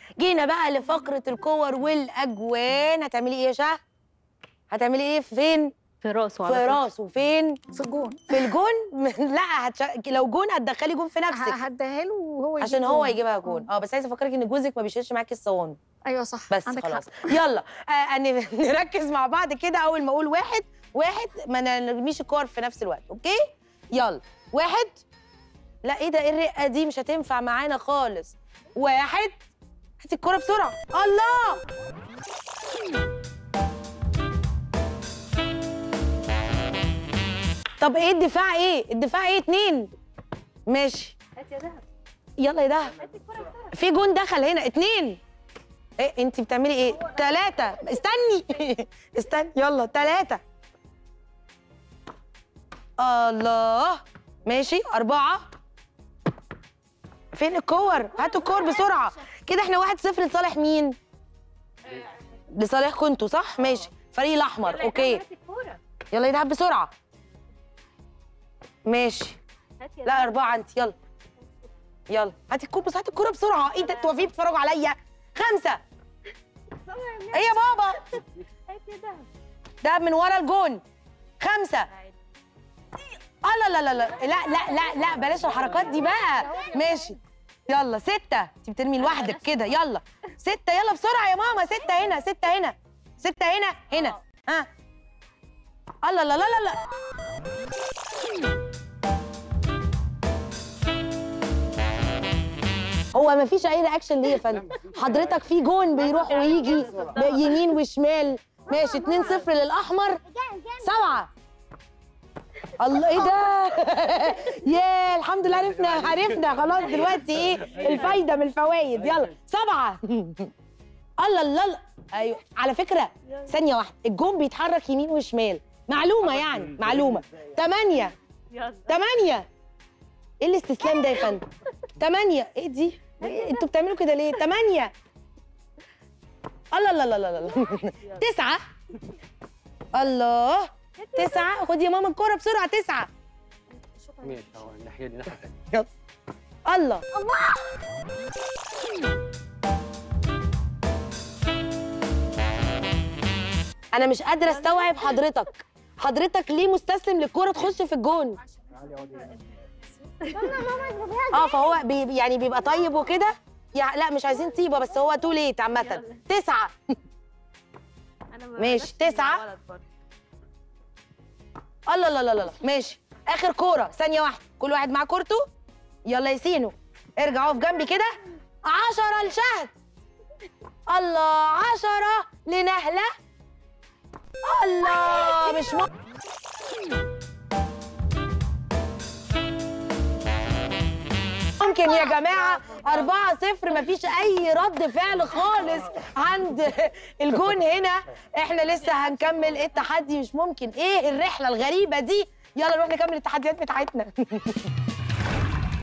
جينا بقى لفقره الكور والاجوان هتعملي ايه يا شهد هتعملي ايه فين في راسه في راسه فين في الجون في الجون لا هتش... لو جون هتدخلي جون في نفسك هديها له وهو يجيب عشان هو جون. يجيبها جون اه بس عايزه افكرك ان جوزك ما بيشيلش معاكي الصواني ايوه صح بس عندك خلاص حق. يلا آه ن- نركز مع بعض كده اول ما اقول واحد واحد ما نرميش الكور في نفس الوقت اوكي يلا واحد لا ايه ده ايه الرقه دي مش هتنفع معانا خالص واحد هاتي الكوره بسرعه الله طب ايه الدفاع ايه الدفاع ايه اتنين ماشي هات يا دهب يلا يا دهب في جون دخل هنا اتنين ايه انت بتعملي ايه تلاتة استني استني يلا تلاتة الله ماشي أربعة فين الكور هاتوا الكور بسرعة كده احنا واحد صفر لصالح مين لصالحكم انتوا صح ماشي فريق الأحمر اوكي يلا يا دهب بسرعة ماشي لا أربعة أنت يلا يلا هاتي الكوره بس هاتي الكوره بسرعه ايه ده انتوا واقفين بتتفرجوا عليا خمسه ايه يا بابا هات يا دهب ده من ورا الجون خمسه اه لا لا لا لا لا لا لا, لا بلاش الحركات دي بقى ماشي يلا ستة انت بترمي لوحدك كده يلا ستة يلا بسرعة يا ماما ستة هنا ستة هنا ستة هنا هنا ها الله لا لا لا لا هو ما فيش اي رياكشن ليه يا فندم حضرتك في جون بيروح ويجي يمين وشمال ماشي 2 0 للاحمر سبعة الله ايه ده يا الحمد لله عرفنا عرفنا خلاص دلوقتي ايه الفايده من الفوائد يلا سبعة الله الله الله ايوه على فكره ثانيه واحده الجون بيتحرك يمين وشمال معلومه يعني معلومه ثمانية يلا ثمانية ايه الاستسلام ده يا فندم ثمانية ايه دي إيه انتوا بتعملوا كده ليه ثمانية الله الله الله الله الله تسعة الله تسعة خدي يا ماما الكورة بسرعة تسعة ماشي اهو الناحيه دي ناحيه تانية. يلا الله انا مش قادره استوعب حضرتك حضرتك ليه مستسلم للكوره تخش في الجون اه فهو بي يعني بيبقى طيب وكده يع- لا مش عايزين طيبه بس هو تو ليت عامه تسعه انا ما ماشي، بمثل تسعة. مع ولد برضه. الله لا لا لا لا ماشي اخر كوره ثانيه واحده كل واحد معاه كورته يلا يا سينو ارجع اقف جنبي كده عشرة لشهد الله عشرة لنهلة الله مش م... ممكن يا جماعة أربعة صفر مفيش أي رد فعل خالص عند الجون هنا إحنا لسه هنكمل التحدي مش ممكن إيه الرحلة الغريبة دي يلا نروح نكمل التحديات بتاعتنا